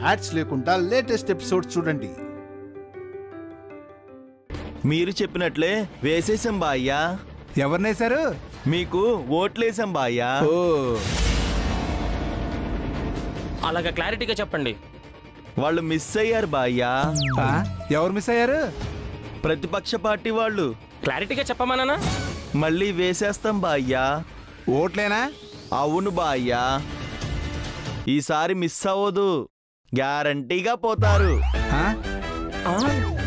Ads లేకుండా latest episode చూడండి మీరు చెప్పినట్లే వేసేసాం బాయ్యా ఎవరినేశారు మీకు ఓట్లేసాం బాయ్యా ఓ అలాగా క్లారిటీగా చెప్పండి వాళ్ళు మిస్ అయ్యారు బాయ్యా ఆ? ఎవరు మిస్ అయ్యారు ప్రతిపక్ష పార్టీ వాళ్ళు క్లారిటీగా చెప్పమన్నానా మళ్ళీ వేసేస్తాం బాయ్యా ఓట్లేనా అవును బాయ్యా ఈసారి మిస్ అవ్వదు గ్యారంటీగా పోతారు ఆ? ఆ,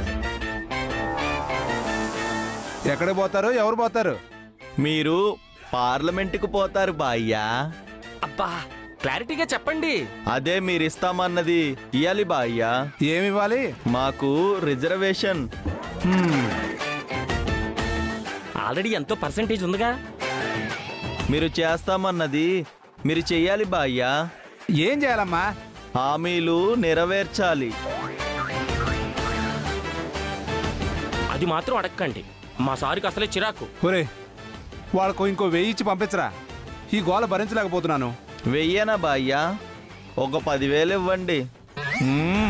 ఎక్కడ పోతారు ఎవరు పోతారు మీరు పార్లమెంటుకు పోతారు బాయ్యా అబ్బా క్లారిటీగా చెప్పండి అదే మీరు ఇస్తామన్నది ఇయాలి బాయ్యా ఏమి ఇవ్వాలి మాకు రిజర్వేషన్ హ్మ్. ఆల్రెడీ ఎంతో పర్సంటేజ్ ఉందిగా మీరు చేస్తామన్నది మీరు చెయ్యాలి బాయ్యా ఏం చేయాలమ్మా హామీలు నెరవేర్చాలి అది మాత్రం అడగకండి మా సారికి అసలే చిరాకు ఒరే వాళ్ళకు ఇంకో వెయ్యి ఇచ్చి పంపించరా ఈ గోల భరించలేకపోతున్నాను వెయ్యనా బాయ్యా ఒక పదివేలు ఇవ్వండి హ్మ్.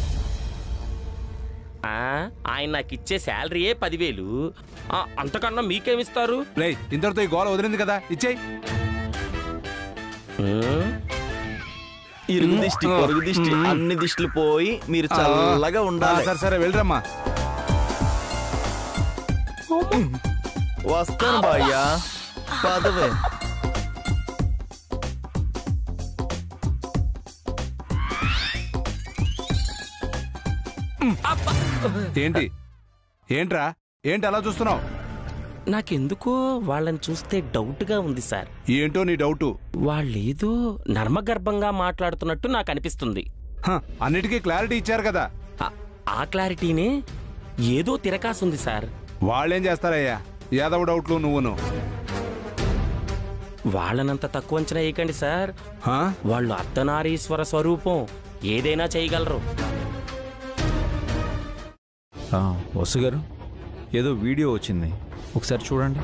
ఆ, ఆయన నాకు ఇచ్చే శాలరీయే పదివేలు ఆ, అంతకన్నా మీకేమిస్తారు రేయ్ ఇంతటితో ఈ గోల వదిలింది కదా ఇచ్చేయి ఉమ్, ఇరుగు దిష్టి పొరుగు దిష్టి అన్ని దిష్టిలు పోయి మీరు చల్లగా ఉండాలి సరే సరే వెళ్ళరమ్మా వస్తాను బాయ్యా పదవే ఏంటి ఏంట్రా ఏంటి అలా చూస్తున్నావు నాకెందుకో వాళ్ళని చూస్తే డౌట్గా ఉంది సార్ ఏంటో నీ డౌటు వాళ్ళేదో నర్మగర్భంగా మాట్లాడుతున్నట్టు నాకు అనిపిస్తుంది హ, అన్నిటికీ క్లారిటీ ఇచ్చారు కదా ఆ- ఆ క్లారిటీనే ఏదో తిరకాసుంది సార్ వాళ్ళేం చేస్తారయ్యా యాదవ్ డౌట్లు నువ్వును వాళ్ళనంత తక్కువ అంచనా వేయకండి సార్ హా? వాళ్ళు అర్ధనారీశ్వర స్వరూపం ఏదైనా చేయగలరు ఆ, వసు గారు ఏదో వీడియో వచ్చింది ఒకసారి చూడండి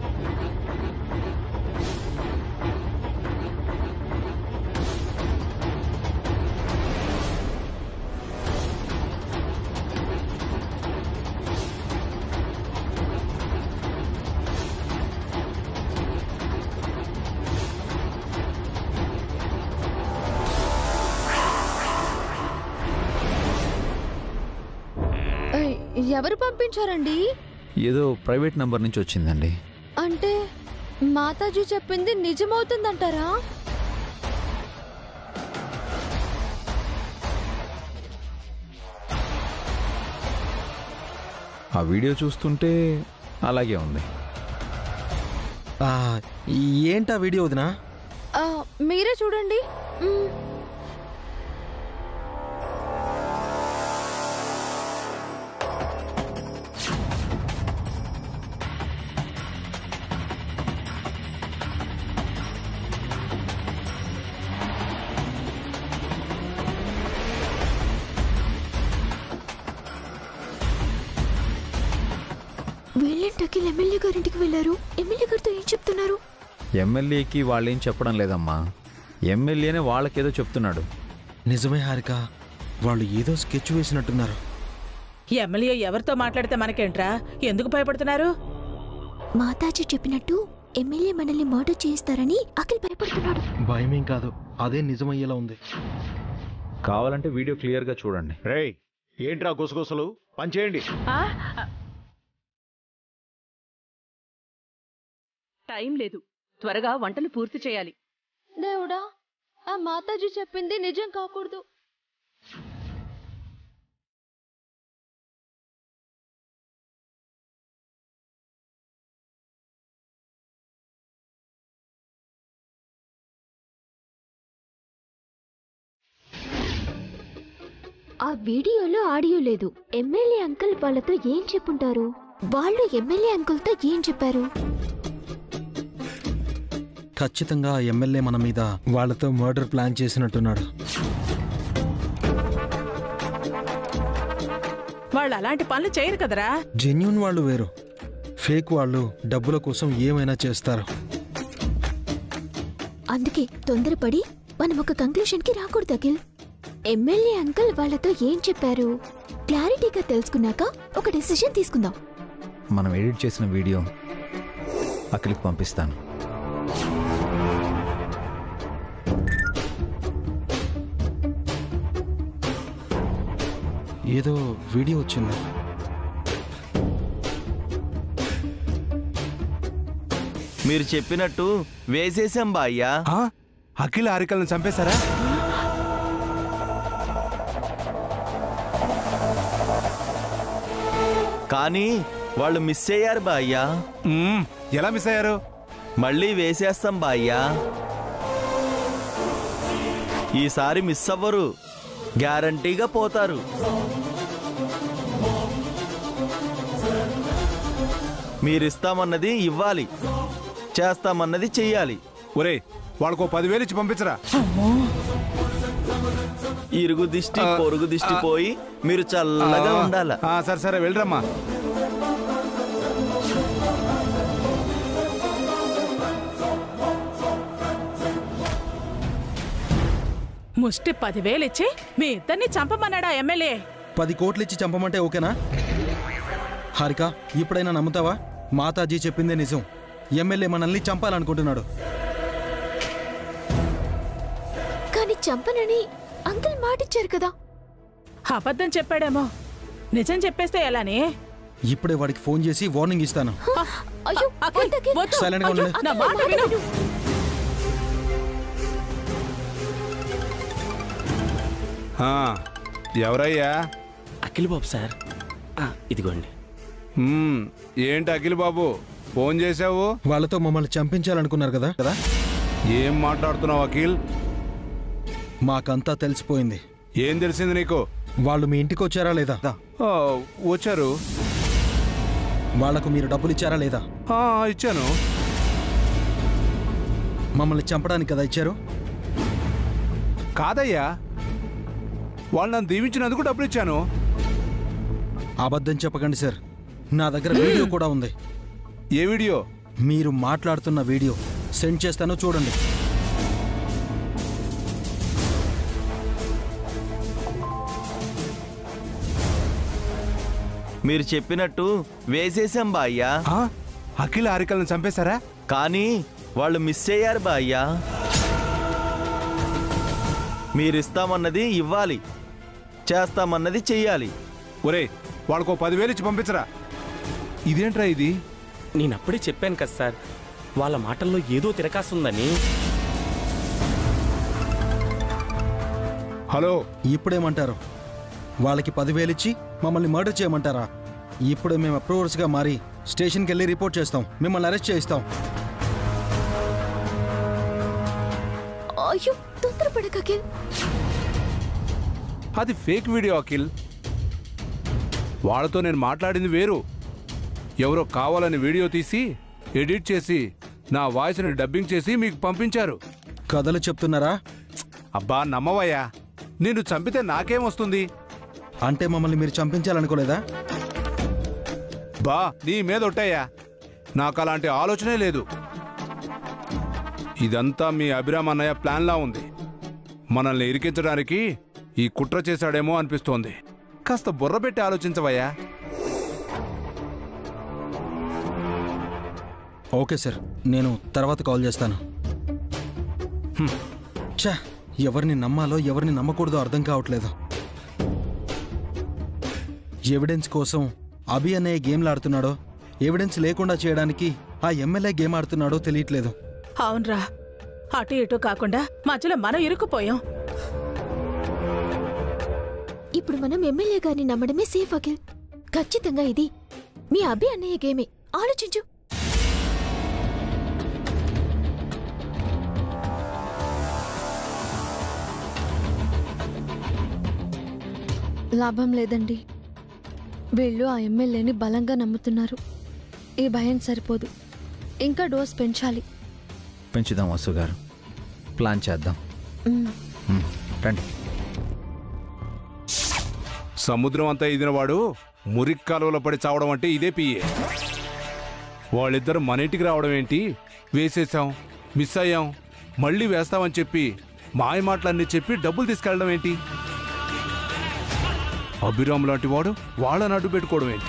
ఏయ్, ఎవరు పంపించారండి ఏదో ప్రైవేట్ నంబర్ నుంచి వచ్చిందండి అంటే మాతాజీ చెప్పింది నిజమవుతుందంటారా ఆ వీడియో చూస్తుంటే అలాగే ఉంది ఆ, ఏంటా వీడియో వదినా ఆ, మీరే చూడండి మ్, వీళ్ళేంటి అఖిల్ ఎమ్మెల్యే గారింటికి వెళ్ళారు ఎమ్మెల్యే గారితో ఏం చెప్తున్నారు ఎమ్మెల్యేకి వాళ్ళేం చెప్పడం లేదమ్మా ఎమ్మెల్యేనే వాళ్ళకేదో చెప్తున్నాడు నిజమే హారిక వాళ్ళు ఏదో స్కెచ్ వేసినట్టున్నారు ఎమ్మెల్యే ఎవరితో మాట్లాడితే మనకేంట్రా ఎందుకు భయపడుతున్నారు మాతాజీ చెప్పినట్టు ఎమ్మెల్యే మనల్ని మర్డర్ చేయిస్తారని అఖిల్ భయపడుతున్నాడు భయమేం కాదు అదే నిజమయ్యేలా ఉంది కావాలంటే వీడియో క్లియర్గా చూడండి రేయ్ ఏంట్రా గుసగుసలు పనిచేయండి టైం లేదు త్వరగా వంటలు పూర్తి చేయాలి దేవుడా ఆ మాతాజీ చెప్పింది నిజం కాకూడదు ఆ వీడియోలో ఆడియో లేదు ఎమ్మెల్యే అంకుల్ వాళ్ళతో ఏం చెప్పుంటారు వాళ్ళు ఎమ్మెల్యే అంకుల్తో ఏం చెప్పారు ఖచ్చితంగా ఆ ఎమ్మెల్యే మన మీద వాళ్ళతో మర్డర్ ప్లాన్ చేసినట్టున్నాడు వాళ్ళు అలాంటి పనులు చేయరు కదరా జెన్యున్ వాళ్ళు వేరు ఫేక్ వాళ్ళు డబ్బుల కోసం ఏమైనా చేస్తారు అందుకే తొందరపడి మనం ఒక కంక్లూషన్ కి రాకూడదు అఖిల్ ఎమ్మెల్యే అంకుల్ వాళ్ళతో ఏం చెప్పారు క్లారిటీగా తెలుసుకున్నాక ఒక డెసిషన్ తీసుకుందాం మనం ఎడిట్ చేసిన వీడియో అఖిల్కి పంపిస్తాను ఏదో వీడియో వచ్చింది మీరు చెప్పినట్టు వేసేసాం బాయ్యా ఆ? అఖిల్ హారికల్ని చంపేశారా కానీ వాళ్ళు మిస్ అయ్యారు బాయ్యా మ్మ్, ఎలా మిస్ అయ్యారు మళ్ళీ వేసేస్తాం బాయ్యా ఈసారి మిస్ అవ్వరు గ్యారంటీగా పోతారు మీరిస్తామన్నది ఇవ్వాలి చేస్తామన్నది చెయ్యాలి ఒరే వాళ్ళకు పదివేలు ఇచ్చి పంపించరా ఇరుగు దిష్టి పొరుగు దిష్టి పోయి మీరు చల్లగా ఉండాల ఆ, సరే సరే వెళ్ళరమ్మా ముష్టి పదివేలు ఇచ్చి మీ ఇద్దరిని చంపమన్నాడా ఎమ్మెల్యే పది కోట్లు ఇచ్చి చంపమంటే ఓకేనా హారిక ఇప్పుడైనా నమ్ముతావా మాతాజీ చెప్పిందే నిజం ఎమ్మెల్యే మనల్ని చంపాలనుకుంటున్నాడు కానీ చంపనని అంకుల్ మాటిచ్చారు కదా అబద్ధం చెప్పాడేమో నిజం చెప్పేస్తే ఎలానే ఇప్పుడే వాడికి ఫోన్ చేసి వార్నింగ్ ఇస్తాను అయ్యో అఖిల్, వద్దు, అఖిల్. వద్దు. Silent గా అయ్యో, ఉండండి. నా మాట విను. ఆ, ఎవరయ్యా అఖిల్ బాబు సార్ ఆ, ఇదిగోండి మ్మ్, ఏంటి అఖిల్ బాబు ఫోన్ చేశావు వాళ్ళతో మమ్మల్ని చంపించాలనుకున్నారు కదా కదా ఏం మాట్లాడుతున్నావు అఖిల్ మాకంతా తెలిసిపోయింది ఏం తెలిసింది నీకు వాళ్ళు మీ ఇంటికి వచ్చారా లేదా ఆ, వచ్చారు వాళ్లకు మీరు డబ్బులు ఇచ్చారా లేదా ఆ, ఇచ్చాను మమ్మల్ని చంపడానికి కదా ఇచ్చారు కాదయ్యా వాళ్ళు నన్ను దీవించినందుకు డబ్బులు ఇచ్చాను అబద్ధం చెప్పకండి సార్ నా దగ్గర వీడియో కూడా ఉంది ఏ వీడియో మీరు మాట్లాడుతున్న వీడియో సెండ్ చేస్తానో చూడండి మీరు చెప్పినట్టు వేసేసాం బాయ్యా ఆ, అఖిల్ హారికల్ని చంపేశారా కానీ వాళ్ళు మిస్ అయ్యారు బాయ్యా మీరిస్తామన్నది ఇవ్వాలి చేస్తామన్నది చెయ్యాలి ఒరే వాళ్ళకు పదివేలు ఇచ్చి పంపించరా ఇదేంట్రా ఇది నేను అప్పుడే చెప్పాను కదా సార్ వాళ్ళ మాటల్లో ఏదో తిరకాసుందని హలో ఇప్పుడేమంటారు వాళ్ళకి పదివేలు ఇచ్చి మమ్మల్ని మర్డర్ చేయమంటారా ఇప్పుడు మేము అప్రూవర్స్గా మారి స్టేషన్కి వెళ్ళి రిపోర్ట్ చేస్తాం మిమ్మల్ని అరెస్ట్ చేయిస్తాం అయ్యో తొందరపడక అఖిల్ అది ఫేక్ వీడియో అఖిల్ వాళ్ళతో నేను మాట్లాడింది వేరు ఎవరో కావాలని వీడియో తీసి ఎడిట్ చేసి నా వాయిస్ని డబ్బింగ్ చేసి మీకు పంపించారు కథలు చెప్తున్నారా అబ్బా నమ్మవయ్యా నిన్ను చంపితే నాకేం వస్తుంది అంటే మమ్మల్ని మీరు చంపించాలనుకోలేదా బా నీ మీద ఒట్టయ్యా నాకు అలాంటి ఆలోచనే లేదు ఇదంతా మీ అభిరామ్ అన్నయ్య ప్లాన్లా ఉంది మనల్ని ఇరికించడానికి ఈ కుట్ర చేశాడేమో అనిపిస్తోంది కాస్త బుర్ర పెట్టి ఆలోచించవయ్యా ఓకే సార్ నేను తర్వాత కాల్ చేస్తాను హ్మ్. ఛా ఎవరిని నమ్మాలో ఎవరిని నమ్మకూడదో అర్థం కావట్లేదు ఎవిడెన్స్ కోసం అభి అనే గేమ్లు ఆడుతున్నాడో ఎవిడెన్స్ లేకుండా చేయడానికి ఆ ఎమ్మెల్యే గేమ్ ఆడుతున్నాడో తెలియట్లేదు అవునరా అటు ఇటు కాకుండా మధ్యలో మనం ఇరుక్కుపోయాం ఇప్పుడు మనం ఎమ్మెల్యే గారిని నమ్మడమే సేఫ్ అఖిల్ ఖచ్చితంగా ఇది మీ అభి అన్నయ్య గేమే ఆలోచించు లాభం లేదండి వీళ్ళు ఆ ఎమ్మెల్యేని బలంగా నమ్ముతున్నారు ఈ భయం సరిపోదు ఇంకా డోస్ పెంచాలి పెంచుదాం వసు గారు ప్లాన్ చేద్దాం మ్, మ్, రండి సముద్రం అంతా ఇదినవాడు మురికి కాలువలో పడి చావడం అంటే ఇదే పియ్యే వాళ్ళిద్దరు మన ఇంటికి రావడం ఏంటి వేసేసాం మిస్ అయ్యాం మళ్ళీ వేస్తామని చెప్పి మాయ మాటలన్నీ చెప్పి డబ్బులు తీసుకెళ్ళడం ఏంటి అభిరామ్ లాంటి వాడు వాళ్ళని అడ్డు పెట్టుకోవడం ఏంటి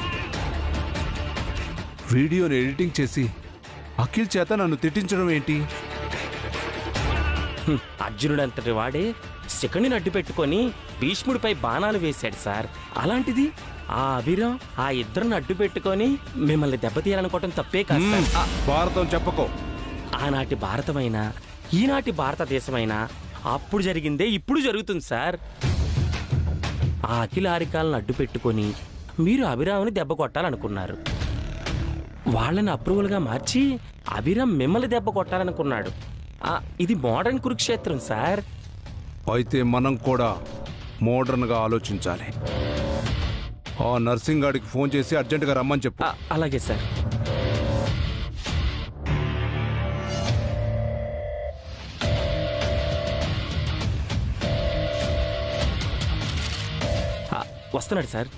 వీడియోని ఎడిటింగ్ చేసి అఖిల్ చేత నన్ను తిట్టించడం ఏంటి హ్మ్, అర్జునుడు అంతటి వాడే శకుని అడ్డు పెట్టుకొని భీష్ముడిపై బాణాలు వేశాడు సార్ అలాంటిది ఆ అభిరం ఆ ఇద్దరిని అడ్డు పెట్టుకొని మిమ్మల్ని దెబ్బతీయాలనుకోవటం తప్పే కాదు సార్ ఆ, భారతం చెప్పకో ఆనాటి భారతమైనా ఈనాటి భారతదేశమైనా అప్పుడు జరిగిందే ఇప్పుడు జరుగుతుంది సార్ ఆ అఖిల హారికాలను అడ్డు పెట్టుకొని మీరు అభిరాముని దెబ్బ కొట్టాలనుకున్నారు వాళ్ళని అప్రూవల్గా మార్చి అభిరామ్ మిమ్మల్ని దెబ్బ కొట్టాలనుకున్నాడు ఆ, ఇది మోడర్న్ కురుక్షేత్రం సార్ అయితే మనం కూడా మోడర్న్గా ఆలోచించాలి ఆ నర్సింగ్ గాడికి ఫోన్ చేసి అర్జెంటుగా రమ్మని చెప్పు ఆ, అలాగే సార్ ఆ, వస్తున్నాడు సార్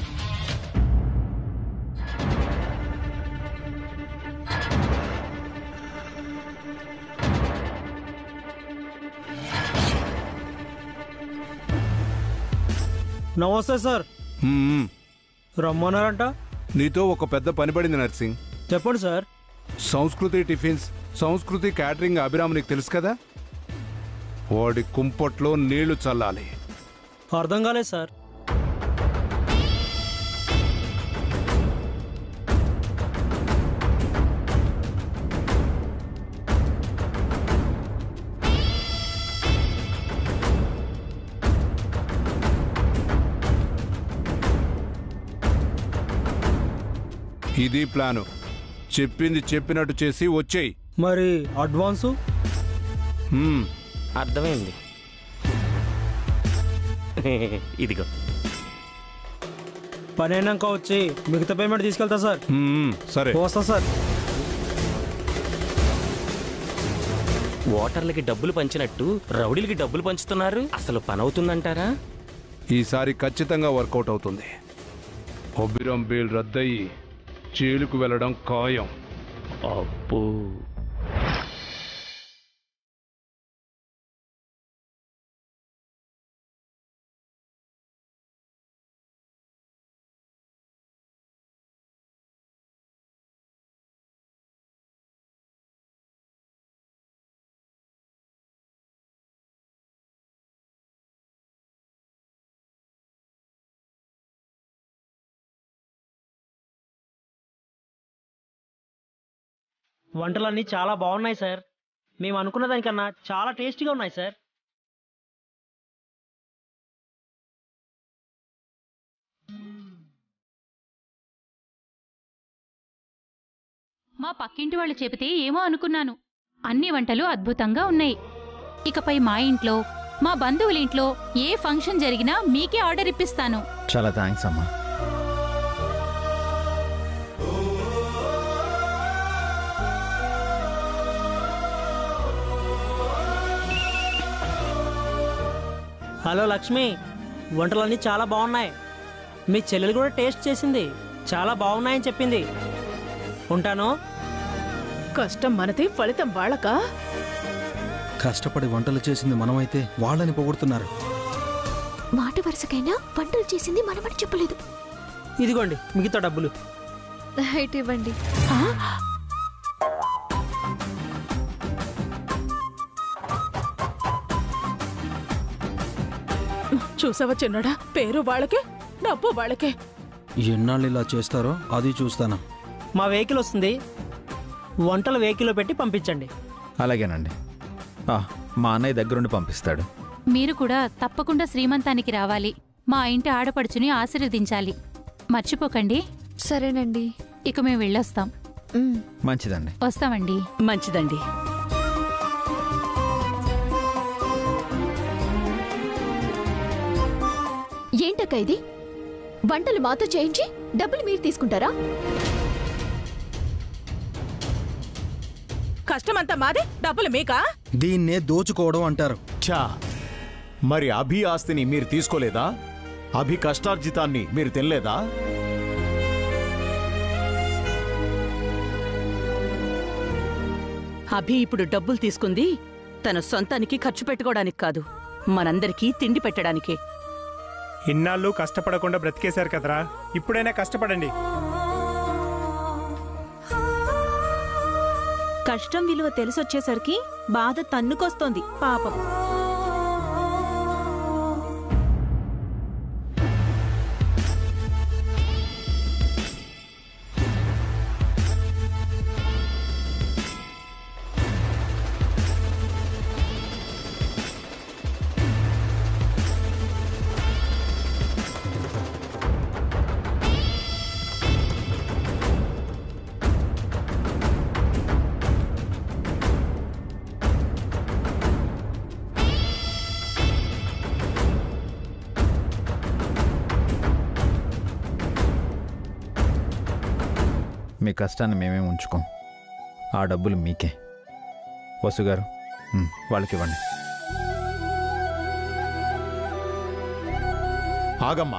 నమస్తే సార్ హ్మ్, రమ్మన్నారంట నీతో ఒక పెద్ద పని పడింది నర్సింగ్ చెప్పండి సార్ సంస్కృతి టిఫిన్స్ సంస్కృతి క్యాటరింగ్ అభిరామ్ నీకు తెలుసు కదా వాడి కుంపట్లో నీళ్లు చల్లాలి అర్థం కాలేదు సార్ ఇది ప్లాను చెప్పింది చెప్పినట్టు చేసి వచ్చేయి మరి అడ్వాన్సు హ్మ్, అర్థమైంది ఇదిగో పని అయినాక వచ్చి మిగతా పేమెంట్ తీసుకెళ్తా సార్ హ్మ్, సరే వస్తా సార్ ఓటర్లకి డబ్బులు పంచినట్టు రౌడీలకి డబ్బులు పంచుతున్నారు అసలు పని అవుతుందంటారా ఈసారి ఖచ్చితంగా వర్కౌట్ అవుతుంది అభిరామ్ బేల్ రద్దయి జైలుకు వెళ్ళడం ఖాయం అప్పు వంటలన్నీ చాలా బాగున్నాయి సార్ మేము అనుకున్న దానికన్నా చాలా టేస్టీగా ఉన్నాయి సార్ మా పక్కింటి వాళ్ళు చెబితే ఏమో అనుకున్నాను అన్ని వంటలు అద్భుతంగా ఉన్నాయి ఇకపై మా ఇంట్లో మా బంధువుల ఇంట్లో ఏ ఫంక్షన్ జరిగినా మీకే ఆర్డర్ ఇప్పిస్తాను చాలా థ్యాంక్స్ అమ్మా హలో లక్ష్మి వంటలన్నీ చాలా బాగున్నాయి మీ చెల్లెలు కూడా టేస్ట్ చేసింది చాలా బాగున్నాయని చెప్పింది ఉంటాను కష్టం మనది ఫలితం వాళ్ళకా కష్టపడి వంటలు చేసింది మనమైతే వాళ్ళని పొగుడుతున్నారు మాట వరుసకైనా వంటలు చేసింది మనమని చెప్పలేదు ఇదిగోండి మిగతా డబ్బులు ఇటు ఇవ్వండి చూసావా చిన్నడా పేరు వాళ్ళకే డబ్బు వాళ్ళకే ఎన్నాళ్ళు ఇలా చేస్తారో అది చూస్తాను మా వెహికల్ వస్తుంది వంటలు వెహికల్లో పెట్టి పంపించండి అలాగేనండి ఆ, మా అన్నయ్య దగ్గరుండి పంపిస్తాడు మీరు కూడా తప్పకుండా శ్రీమంతానికి రావాలి మా ఇంటి ఆడపడుచుని ఆశీర్వదించాలి మర్చిపోకండి సరేనండి ఇక మేము వెళ్ళొస్తాం మ్. మంచిదండి వస్తామండి మంచిదండి ఏంటక్క ఇది వంటలు మాతో చేయించి డబ్బులు మీరు తీసుకుంటారా కష్టమంతా మాది డబ్బులు మీకా దీన్నే దోచుకోవడం అంటారు ఛా మరి అభి ఆస్తిని మీరు తీసుకోలేదా అభి కష్టార్జితాన్ని మీరు తినలేదా అభి ఇప్పుడు డబ్బులు తీసుకుంది తన సొంతానికి ఖర్చు పెట్టుకోవడానికి కాదు మనందరికీ తిండి పెట్టడానికే ఇన్నాళ్ళు కష్టపడకుండా బ్రతికేశారు కదరా ఇప్పుడైనా కష్టపడండి కష్టం విలువ తెలిసొచ్చేసరికి బాధ తన్నుకొస్తోంది పాపం మీ కష్టాన్ని మేమే ఉంచుకోం ఆ డబ్బులు మీకే వసు గారు ఉమ్, వాళ్ళకి ఇవ్వండి ఆగమ్మా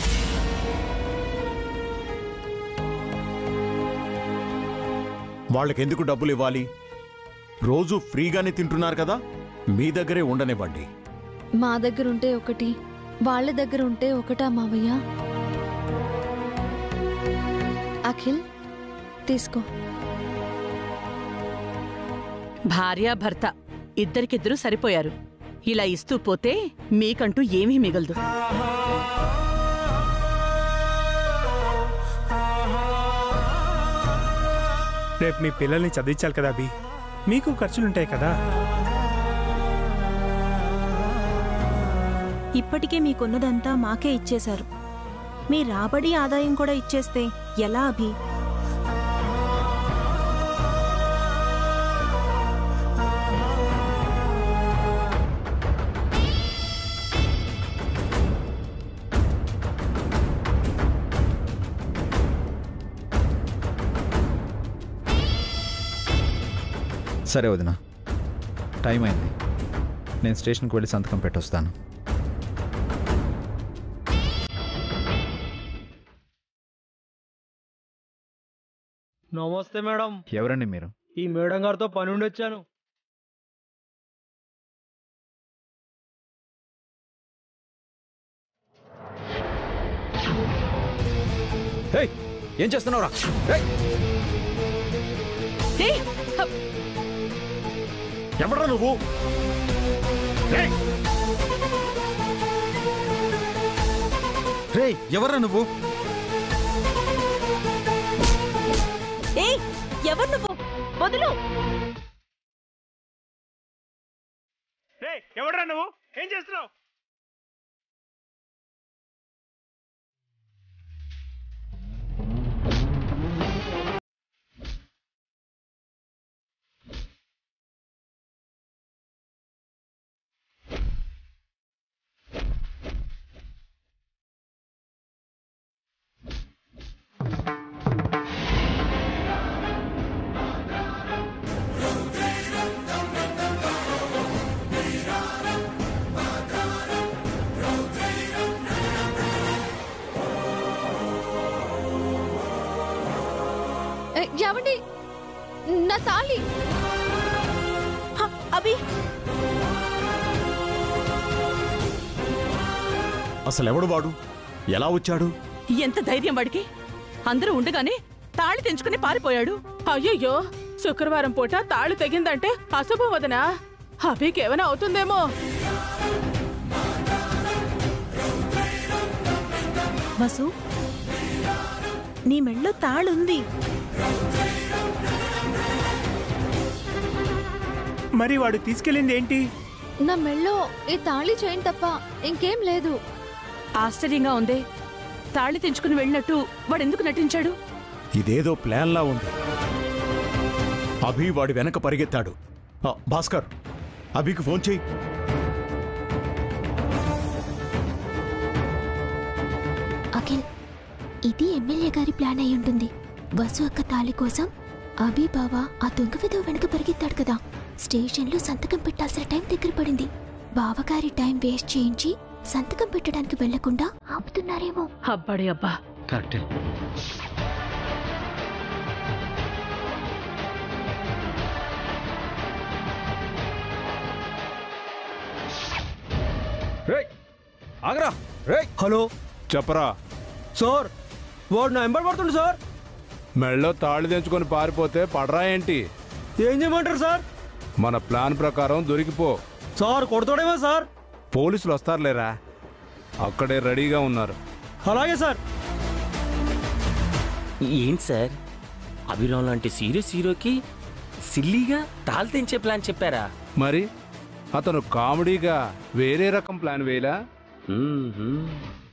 వాళ్ళకెందుకు డబ్బులు ఇవ్వాలి రోజు ఫ్రీగానే తింటున్నారు కదా మీ దగ్గరే ఉండనివ్వండి మా దగ్గర ఉంటే ఒకటి వాళ్ళ దగ్గర ఉంటే ఒకటా మావయ్య అఖిల్ తీసుకో భార్యాభర్త ఇద్దరికిద్దరూ సరిపోయారు ఇలా ఇస్తూ పోతే మీకంటూ ఏమీ మిగలదు రేపు మీ పిల్లల్ని చదివించాలి కదా అభి మీకు ఖర్చులుంటాయి కదా ఇప్పటికే మీకున్నదంతా మాకే ఇచ్చేశారు మీ రాబడి ఆదాయం కూడా ఇచ్చేస్తే ఎలా అభి సరే వదిన టైం అయింది నేను స్టేషన్కి వెళ్ళి సంతకం పెట్టొస్తాను నమస్తే మేడం ఎవరండి మీరు ఈ మేడం గారితో పని ఉండి వచ్చాను ఏయ్, ఏం చేస్తున్నావురా ఏయ్, ఎవడ్రా నువ్వు రే ఎవర్రా నువ్వు ఏయ్ ఎవరు నువ్వు వదులు ఎవడరా నువ్వు ఏం చేస్తున్నావు ఏ, ఏమండి నా తాళి అభి అసలు ఎవడు వాడు ఎలా వచ్చాడు ఎంత ధైర్యం వాడికి అందరూ ఉండగానే తాళి తెంచుకుని పారిపోయాడు అయ్యయ్యో శుక్రవారం పూట తాళి తెగిందంటే అశుభం వదనా అభికేమైనా అవుతుందేమో వసు నీ మెళ్ళో తాళుంది మరి వాడు తీసుకెళ్ళింది ఏంటి నా మెళ్ళో ఈ తాళి చైన్ తప్ప ఇంకేం లేదు ఆశ్చర్యంగా ఉందే తాళి తెంచుకుని వెళ్ళినట్టు వాడెందుకు నటించాడు ఇదేదో ప్లాన్లా ఉంది అభి వాడి వెనక పరిగెత్తాడు ఆ, భాస్కర్ అభికి ఫోన్ చేయి అఖిల్ ఇది ఎమ్మెల్యే గారి ప్లాన్ అయి ఉంటుంది వసు అక్క తాళి కోసం అభి బావ ఆ దొంగ విధవ వెనక పరిగెత్తాడు కదా స్టేషన్లో సంతకం పెట్టాల్సిన టైం దగ్గర పడింది బావగారి టైం వేస్ట్ చేయించి సంతకం పెట్టడానికి వెళ్లకుండా ఆపుతున్నారేమో అబ్బాడి అబ్బా కరెక్టే ఆగరా హలో చెప్పరా సార్ వాడు నా ఎంబడి పడుతుండు సార్ మెళ్ళో తాళి తెంచుకొని పారిపోతే పడరా ఏంటి ఏం చేయమంటారు సార్ మన ప్లాన్ ప్రకారం దొరికిపో సార్ కొడతాడేమో సార్ పోలీసులు వస్తారులేరా అక్కడే రెడీగా ఉన్నారు అలాగే సార్ ఏంటి సార్ అభిరామ్ లాంటి సీరియస్ హీరోకి సిల్లీగా తాళి తెంచే ప్లాన్ చెప్పారా మరి అతను కామెడీగా వేరే రకం ప్లాన్ వేయలా మ్మ్హ్మ్.